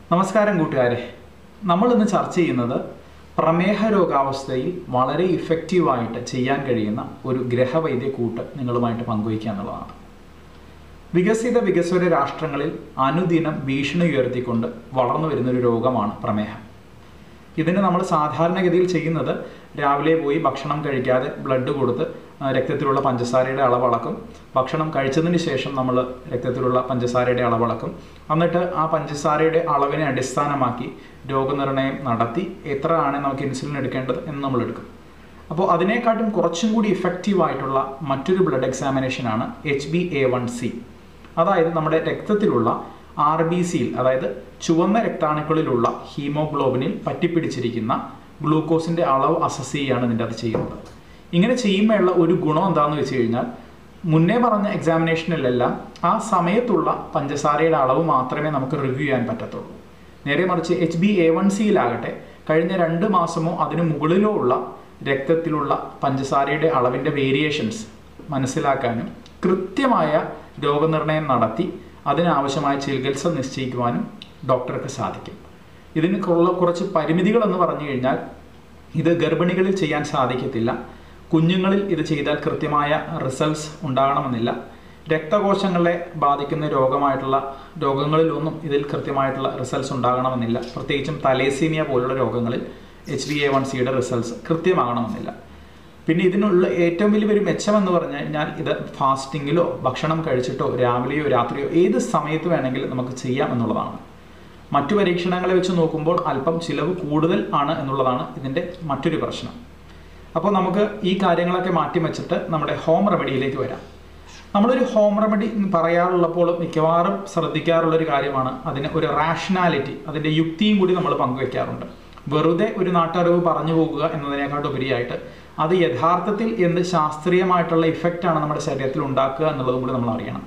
നമസ്കാരം കൂട്ടുകാരെ നമ്മൾ ഇന്ന് ചർച്ച ചെയ്യുന്നത് പ്രമേഹ രോഗാവസ്ഥയിൽ വളരെ ഇഫക്റ്റീവായിട്ട് ചെയ്യാൻ കഴിയുന്ന ഒരു ഗ്രഹവൈദ്യ കൂട്ട് നിങ്ങളുമായിട്ട് പങ്കുവയ്ക്കുക എന്നുള്ളതാണ് വികസിത വികസ്വര രാഷ്ട്രങ്ങളിൽ അനുദിനം ഭീഷണി ഉയർത്തിക്കൊണ്ട് വളർന്നു വരുന്നൊരു രോഗമാണ് പ്രമേഹം ഇതിന് നമ്മൾ സാധാരണഗതിയിൽ ചെയ്യുന്നത് രാവിലെ പോയി ഭക്ഷണം കഴിക്കാതെ ബ്ലഡ് കൊടുത്ത് ആ, രക്തത്തിലുള്ള പഞ്ചസാരയുടെ അളവളക്കും ഭക്ഷണം കഴിച്ചതിന് ശേഷം നമ്മൾ രക്തത്തിലുള്ള പഞ്ചസാരയുടെ അളവളക്കും എന്നിട്ട് ആ പഞ്ചസാരയുടെ അളവിനെ അടിസ്ഥാനമാക്കി രോഗനിർണയം നടത്തി എത്രയാണ് നമുക്ക് ഇൻസുലിൻ എടുക്കേണ്ടത് എന്ന് നമ്മൾ എടുക്കും അപ്പോൾ അതിനെക്കാട്ടും കുറച്ചും കൂടി ഇഫക്റ്റീവ് ആയിട്ടുള്ള മറ്റൊരു ബ്ലഡ് എക്സാമിനേഷനാണ് H B A one C അതായത് നമ്മുടെ രക്തത്തിലുള്ള ആർ ബി സിയിൽ അതായത് ചുവന്ന രക്താണുക്കളിലുള്ള ഹീമോഗ്ലോബിനിൽ പറ്റിപ്പിടിച്ചിരിക്കുന്ന ഗ്ലൂക്കോസിന്റെ അളവ് അസസ് ചെയ്യുകയാണ് ഇതിൻ്റെ അത് ചെയ്യുന്നത് ഇങ്ങനെ ചെയ്യുമ്പോഴുള്ള ഒരു ഗുണം എന്താണെന്ന് വെച്ച് കഴിഞ്ഞാൽ മുന്നേ പറഞ്ഞ എക്സാമിനേഷനിലെല്ലാം ആ സമയത്തുള്ള പഞ്ചസാരയുടെ അളവ് മാത്രമേ നമുക്ക് റിവ്യൂ ചെയ്യാൻ പറ്റത്തുള്ളൂ നേരെ മറിച്ച് എച്ച് ബി എ വൺ സിയിലാകട്ടെ കഴിഞ്ഞ രണ്ട് മാസമോ അതിനു മുകളിലോ ഉള്ള രക്തത്തിലുള്ള പഞ്ചസാരയുടെ അളവിൻ്റെ വേരിയേഷൻസ് മനസ്സിലാക്കാനും കൃത്യമായ രോഗനിർണയം നടത്തി അതിനാവശ്യമായ ചികിത്സ നിശ്ചയിക്കുവാനും ഡോക്ടർക്ക് സാധിക്കും ഇതിന് ഉള്ള കുറച്ച് പരിമിതികൾ എന്ന് പറഞ്ഞു കഴിഞ്ഞാൽ ഇത് ഗർഭിണികളിൽ ചെയ്യാൻ സാധിക്കത്തില്ല കുഞ്ഞുങ്ങളിൽ ഇത് ചെയ്താൽ കൃത്യമായ റിസൾട്ട്സ് ഉണ്ടാകണമെന്നില്ല രക്തകോശങ്ങളെ ബാധിക്കുന്ന രോഗമായിട്ടുള്ള രോഗങ്ങളിലൊന്നും ഇതിൽ കൃത്യമായിട്ടുള്ള റിസൾട്ട്സ് ഉണ്ടാകണമെന്നില്ല പ്രത്യേകിച്ചും തലേസീമിയ പോലുള്ള രോഗങ്ങളിൽ എച്ച് ബി എ വൺ സിയുടെ റിസൾട്ട്സ് കൃത്യമാകണമെന്നില്ല പിന്നെ ഇതിനുള്ള ഏറ്റവും വലിയ ഒരു മെച്ചം എന്ന് പറഞ്ഞു കഴിഞ്ഞാൽ ഇത് ഫാസ്റ്റിങ്ങിലോ ഭക്ഷണം കഴിച്ചിട്ടോ രാവിലെയോ രാത്രിയോ ഏത് സമയത്ത് വേണമെങ്കിലും നമുക്ക് ചെയ്യാം എന്നുള്ളതാണ് മറ്റു പരീക്ഷണങ്ങളെ വെച്ച് നോക്കുമ്പോൾ അല്പം ചിലവ് കൂടുതൽ ആണ് എന്നുള്ളതാണ് ഇതിൻ്റെ മറ്റൊരു പ്രശ്നം അപ്പോൾ നമുക്ക് ഈ കാര്യങ്ങളൊക്കെ മാറ്റി വെച്ചിട്ട് നമ്മുടെ ഹോം റെമഡിയിലേക്ക് വരാം നമ്മളൊരു ഹോം റെമഡി പറയാറുള്ളപ്പോൾ മിക്കവാറും ശ്രദ്ധിക്കാറുള്ള ഒരു കാര്യമാണ് അതിന് ഒരു റാഷണാലിറ്റി അതിൻ്റെ യുക്തിയും കൂടി നമ്മൾ പങ്കുവെക്കാറുണ്ട് വെറുതെ ഒരു നാട്ടറിവ് പറഞ്ഞു പോകുക എന്നതിനേക്കാട്ടുപരിയായിട്ട് അത് യഥാർത്ഥത്തിൽ എന്ത് ശാസ്ത്രീയമായിട്ടുള്ള ഇഫക്റ്റാണ് നമ്മുടെ ശരീരത്തിൽ ഉണ്ടാക്കുക എന്നുള്ളതും കൂടി നമ്മൾ അറിയണം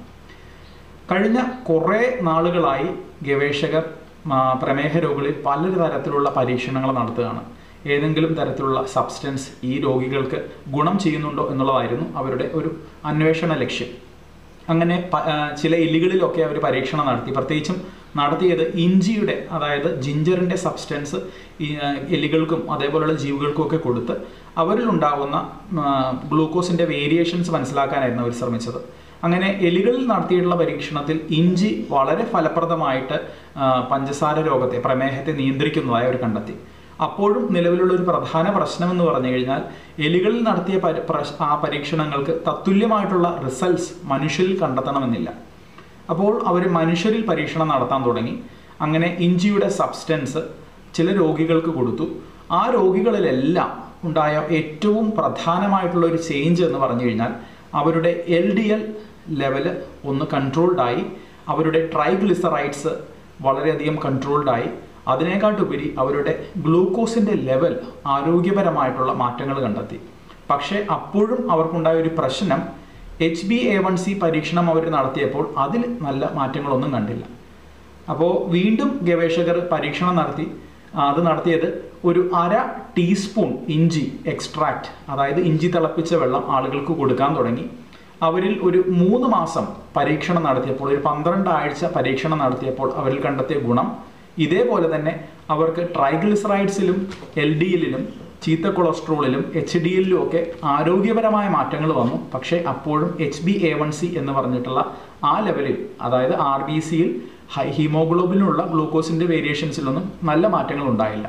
കഴിഞ്ഞ കുറേ നാളുകളായി ഗവേഷകർ ആ, പ്രമേഹ രോഗികളിൽ പല തരത്തിലുള്ള പരീക്ഷണങ്ങൾ നടത്തുകയാണ് ഏതെങ്കിലും തരത്തിലുള്ള സബ്സ്റ്റൻസ് ഈ രോഗികൾക്ക് ഗുണം ചെയ്യുന്നുണ്ടോ എന്നുള്ളതായിരുന്നു അവരുടെ ഒരു അന്വേഷണ ലക്ഷ്യം അങ്ങനെ പ- ആ, ചില എല്ലുകളിലൊക്കെ അവർ പരീക്ഷണം നടത്തി പ്രത്യേകിച്ചും നടത്തിയത് ഇഞ്ചിയുടെ അതായത് ജിഞ്ചറിൻ്റെ സബ്സ്റ്റൻസ് ഈ ആ, എലികൾക്കും അതേപോലെയുള്ള ജീവികൾക്കും ഒക്കെ കൊടുത്ത് അവരിൽ ഉണ്ടാകുന്ന ഗ്ലൂക്കോസിൻ്റെ വേരിയേഷൻസ് മനസ്സിലാക്കാനായിരുന്നു അവർ ശ്രമിച്ചത് അങ്ങനെ എലികളിൽ നടത്തിയിട്ടുള്ള പരീക്ഷണത്തിൽ ഇഞ്ചി വളരെ ഫലപ്രദമായിട്ട് ആ, പഞ്ചസാര രോഗത്തെ പ്രമേഹത്തെ നിയന്ത്രിക്കുന്നതായി അവർ കണ്ടെത്തി അപ്പോഴും നിലവിലുള്ള ഒരു പ്രധാന പ്രശ്നം എന്ന് പറഞ്ഞു കഴിഞ്ഞാൽ എലികളിൽ നടത്തിയ പരി- പ്രശ്- ആ പരീക്ഷണങ്ങൾക്ക് തത്തുല്യമായിട്ടുള്ള റിസൾട്ട്സ് മനുഷ്യരിൽ കണ്ടെത്തണമെന്നില്ല അപ്പോൾ അവർ മനുഷ്യരിൽ പരീക്ഷണം നടത്താൻ തുടങ്ങി അങ്ങനെ ഇഞ്ചിയുടെ സബ്സ്റ്റൻസ് ചില രോഗികൾക്ക് കൊടുത്തു ആ രോഗികളിലെല്ലാം ഉണ്ടായ ഏറ്റവും പ്രധാനമായിട്ടുള്ള ഒരു ചേഞ്ച് എന്ന് പറഞ്ഞു കഴിഞ്ഞാൽ അവരുടെ എൽ ഡി എൽ ലെവല് ഒന്ന് കൺട്രോൾഡായി അവരുടെ ട്രൈഗ്ലിസറൈഡ്സ് വളരെയധികം കൺട്രോൾഡായി അതിനേക്കാട്ടുപരി അവരുടെ ഗ്ലൂക്കോസിൻ്റെ ലെവൽ ആരോഗ്യപരമായിട്ടുള്ള മാറ്റങ്ങൾ കണ്ടെത്തി പക്ഷേ അപ്പോഴും അവർക്കുണ്ടായ ഒരു പ്രശ്നം H B A one C പരീക്ഷണം അവർ നടത്തിയപ്പോൾ അതിൽ നല്ല മാറ്റങ്ങളൊന്നും കണ്ടില്ല അപ്പോൾ വീണ്ടും ഗവേഷകർ പരീക്ഷണം നടത്തി ആ, അത് നടത്തിയത് ഒരു അര ടീസ്പൂൺ ഇഞ്ചി എക്സ്ട്രാക്റ്റ് അതായത് ഇഞ്ചി തിളപ്പിച്ച വെള്ളം ആളുകൾക്ക് കൊടുക്കാൻ തുടങ്ങി അവരിൽ ഒരു മൂന്ന് മാസം പരീക്ഷണം നടത്തിയപ്പോൾ ഒരു പന്ത്രണ്ട് ആഴ്ച പരീക്ഷണം നടത്തിയപ്പോൾ അവരിൽ കണ്ടെത്തിയ ഗുണം ഇതേപോലെ തന്നെ അവർക്ക് ട്രൈഗ്ലിസറൈഡ്സിലും എൽ ഡി എല്ലിലും ചീത്ത കൊളസ്ട്രോളിലും എച്ച് ഡി എല്ലിലും ഒക്കെ ആരോഗ്യപരമായ മാറ്റങ്ങൾ വന്നു പക്ഷേ അപ്പോഴും H B A one C എന്ന് പറഞ്ഞിട്ടുള്ള ആ ലെവലിൽ അതായത് ആർ ബി സിയിൽ ഹൈ ഹീമോഗ്ലോബിനുള്ള ഗ്ലൂക്കോസിൻ്റെ വേരിയേഷൻസിലൊന്നും നല്ല മാറ്റങ്ങൾ ഉണ്ടായില്ല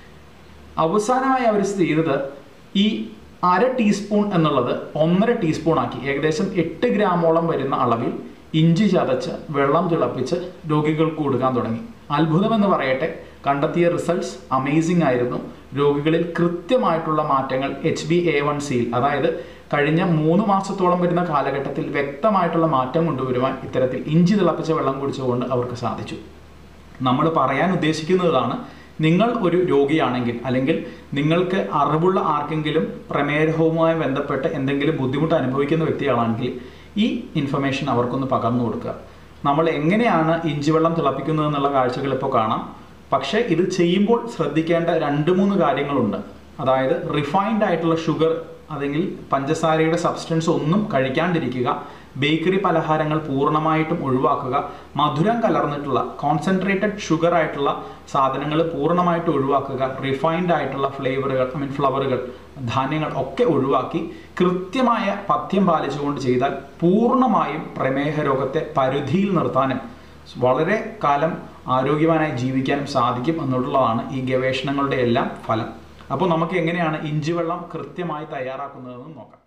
അവസാനമായി അവർ ചെയ്തത് ഈ അര ടീസ്പൂൺ എന്നുള്ളത് ഒന്നര ടീസ്പൂൺ ആക്കി ഏകദേശം എട്ട് ഗ്രാമോളം വരുന്ന അളവിൽ ഇഞ്ചി ചതച്ച് വെള്ളം തിളപ്പിച്ച് രോഗികൾക്ക് കൊടുക്കാൻ തുടങ്ങി അത്ഭുതമെന്ന് പറയട്ടെ കണ്ടെത്തിയ റിസൾട്ട്സ് അമേസിംഗ് ആയിരുന്നു രോഗികളിൽ കൃത്യമായിട്ടുള്ള മാറ്റങ്ങൾ എച്ച് ബി എ വൺ സിയിൽ അതായത് കഴിഞ്ഞ മൂന്ന് മാസത്തോളം വരുന്ന കാലഘട്ടത്തിൽ വ്യക്തമായിട്ടുള്ള മാറ്റം കൊണ്ടുവരുവാൻ ഇത്തരത്തിൽ ഇഞ്ചി തിളപ്പിച്ച വെള്ളം കുടിച്ചുകൊണ്ട് അവർക്ക് സാധിച്ചു നമ്മൾ പറയാൻ ഉദ്ദേശിക്കുന്നതാണ് നിങ്ങൾ ഒരു രോഗിയാണെങ്കിൽ അല്ലെങ്കിൽ നിങ്ങൾക്ക് അറിവുള്ള ആർക്കെങ്കിലും പ്രമേഹവുമായി ബന്ധപ്പെട്ട് എന്തെങ്കിലും ബുദ്ധിമുട്ട് അനുഭവിക്കുന്ന വ്യക്തികളാണെങ്കിൽ ഈ ഇൻഫർമേഷൻ അവർക്കൊന്ന് പകർന്നു കൊടുക്കുക നമ്മൾ എങ്ങനെയാണ് ഇഞ്ചിവെള്ളം തിളപ്പിക്കുന്നത് എന്നുള്ള കാഴ്ചകൾ ഇപ്പോൾ കാണാം പക്ഷേ ഇത് ചെയ്യുമ്പോൾ ശ്രദ്ധിക്കേണ്ട രണ്ട് മൂന്ന് കാര്യങ്ങളുണ്ട് അതായത് റിഫൈൻഡ് ആയിട്ടുള്ള ഷുഗർ അല്ലെങ്കിൽ പഞ്ചസാരയുടെ സബ്സ്റ്റൻസ് ഒന്നും കഴിക്കാണ്ടിരിക്കുക ബേക്കറി പലഹാരങ്ങൾ പൂർണ്ണമായിട്ടും ഒഴിവാക്കുക മധുരം കലർന്നിട്ടുള്ള കോൺസെൻട്രേറ്റഡ് ഷുഗർ ആയിട്ടുള്ള സാധനങ്ങൾ പൂർണ്ണമായിട്ട് ഒഴിവാക്കുക റിഫൈൻഡ് ആയിട്ടുള്ള ഫ്ലേവറുകൾ ഐ മീൻ ഫ്ലവറുകൾ ധാന്യങ്ങൾ ഒക്കെ ഒഴിവാക്കി കൃത്യമായ പഥ്യം പാലിച്ചുകൊണ്ട് ചെയ്താൽ പൂർണ്ണമായും പ്രമേഹ രോഗത്തെ പരിധിയിൽ നിർത്താനും വളരെ കാലം ആരോഗ്യവാനായി ജീവിക്കാനും സാധിക്കും എന്നുള്ളതാണ് ഈ ഗവേഷണങ്ങളുടെ എല്ലാം ഫലം അപ്പോൾ നമുക്ക് എങ്ങനെയാണ് ഇഞ്ചിവെള്ളം കൃത്യമായി തയ്യാറാക്കുന്നതെന്ന് നോക്കാം